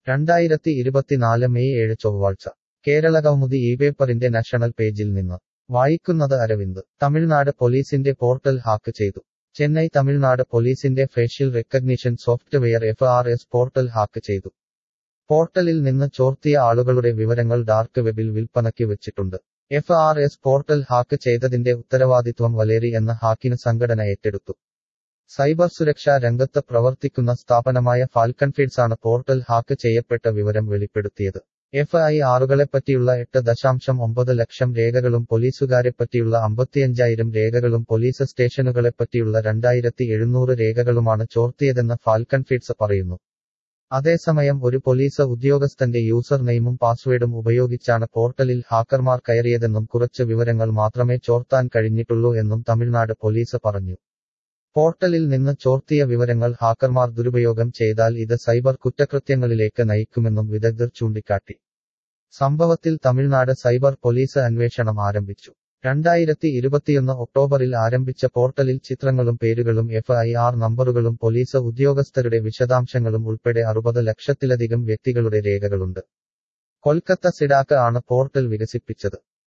രണ്ടായിരത്തി ഇരുപത്തിനാല് മെയ് ഏഴ് ചൊവ്വാഴ്ച കേരളകൗമുദി ഈ പേപ്പറിന്റെ നാഷണൽ പേജിൽ നിന്ന് വായിക്കുന്നത് അരവിന്ദ് തമിഴ്നാട് പോലീസിന്റെ പോർട്ടൽ ഹാക്ക് ചെയ്തു ചെന്നൈ തമിഴ്നാട് പോലീസിന്റെ facial recognition software F R S portal hack ചെയ്തു പോർട്ടലിൽ നിന്ന് ചോർത്തിയ ആളുകളുടെ വിവരങ്ങൾ ഡാർക്ക് വെബിൽ വിൽപ്പനയ്ക്ക് വെച്ചിട്ടുണ്ട് F R S portal hack ചെയ്തതിന്റെ ഉത്തരവാദിത്വം വലേറി എന്ന ഹാക്കിന് സംഘടന ഏറ്റെടുത്തു സൈബർ സുരക്ഷാ രംഗത്ത് പ്രവർത്തിക്കുന്ന സ്ഥാപനമായ ഫാൽക്കൺഫീഡ്സാണ് പോർട്ടൽ ഹാക്ക് ചെയ്യപ്പെട്ട വിവരം വെളിപ്പെടുത്തിയത് എഫ് ഐ ആറുകളെപ്പറ്റിയുള്ള എട്ട് ദശാംശം ഒമ്പത് ലക്ഷം രേഖകളും പോലീസുകാരെപ്പറ്റിയുള്ള അമ്പത്തിയഞ്ചായിരം രേഖകളും പോലീസ് സ്റ്റേഷനുകളെപ്പറ്റിയുള്ള രണ്ടായിരത്തി എഴുന്നൂറ് രേഖകളുമാണ് ചോർത്തിയതെന്ന് ഫാൽക്കൺഫീഡ്സ് പറയുന്നു അതേസമയം ഒരു പോലീസ് ഉദ്യോഗസ്ഥന്റെ യൂസർ നെയിമും പാസ്വേഡും ഉപയോഗിച്ചാണ് പോർട്ടലിൽ ഹാക്കർമാർ കയറിയതെന്നും കുറച്ച് വിവരങ്ങൾ മാത്രമേ ചോർത്താൻ കഴിഞ്ഞിട്ടുള്ളൂ എന്നും തമിഴ്നാട് പോലീസ് പറഞ്ഞു പോർട്ടലിൽ നിന്ന് ചോർത്തിയ വിവരങ്ങൾ ഹാക്കർമാർ ദുരുപയോഗം ചെയ്താൽ ഇത് സൈബർ കുറ്റകൃത്യങ്ങളിലേക്ക് നയിക്കുമെന്നും വിദഗ്ധർ ചൂണ്ടിക്കാട്ടി സംഭവത്തിൽ തമിഴ്നാട് സൈബർ പോലീസ് അന്വേഷണം ആരംഭിച്ചു രണ്ടായിരത്തി ഇരുപത്തിയൊന്ന് ഒക്ടോബറിൽ ആരംഭിച്ച പോർട്ടലിൽ ചിത്രങ്ങളും പേരുകളും എഫ് ഐ ആർ നമ്പറുകളും പോലീസ് ഉദ്യോഗസ്ഥരുടെ വിശദാംശങ്ങളും ഉൾപ്പെടെ അറുപത് ലക്ഷത്തിലധികം വ്യക്തികളുടെ രേഖകളുണ്ട് കൊൽക്കത്ത സിഡാക്ക് ആണ് പോർട്ടൽ വികസിപ്പിച്ചത്